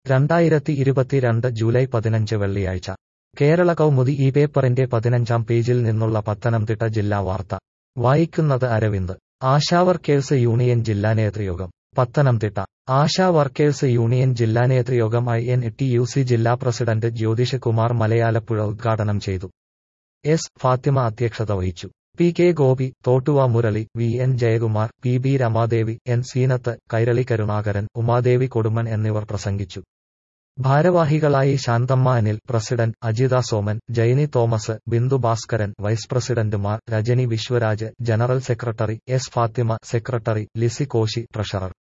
രണ്ടായിരത്തി ഇരുപത്തിരണ്ട് ജൂലൈ പതിനഞ്ച് വെള്ളിയാഴ്ച കേരള കൗമുദി ഈ പേപ്പറിന്റെ പതിനഞ്ചാം പേജിൽ നിന്നുള്ള പത്തനംതിട്ട ജില്ലാ വാർത്ത വായിക്കുന്നത് അരവിന്ദ് ആശാ വർക്കേഴ്സ് യൂണിയൻ ജില്ലാ നേതൃയോഗം പത്തനംതിട്ട ആശാ വർക്കേഴ്സ് യൂണിയൻ ജില്ലാ നേതൃയോഗം I N T U C ജില്ലാ പ്രസിഡന്റ് ജ്യോതിഷ് കുമാർ മലയാലപ്പുഴ ഉദ്ഘാടനം ചെയ്തു എസ് ഫാത്തിമ അധ്യക്ഷത വഹിച്ചു P K Gopi Thottuva Murali V N Jayakumar P B Ramadevi N Seenath Kairali Karunakaran Umadevi Kodumon എന്നിവർ പ്രസംഗിച്ചു ഭാരവാഹികളായി Santhamma Anil president Ajitha Soman Jaini Thomas Bindu Bhaskaran vice പ്രസിഡന്റുമാർ Rajani Viswaraj general secretary S Fathima secretary Lissy Koshy treasurer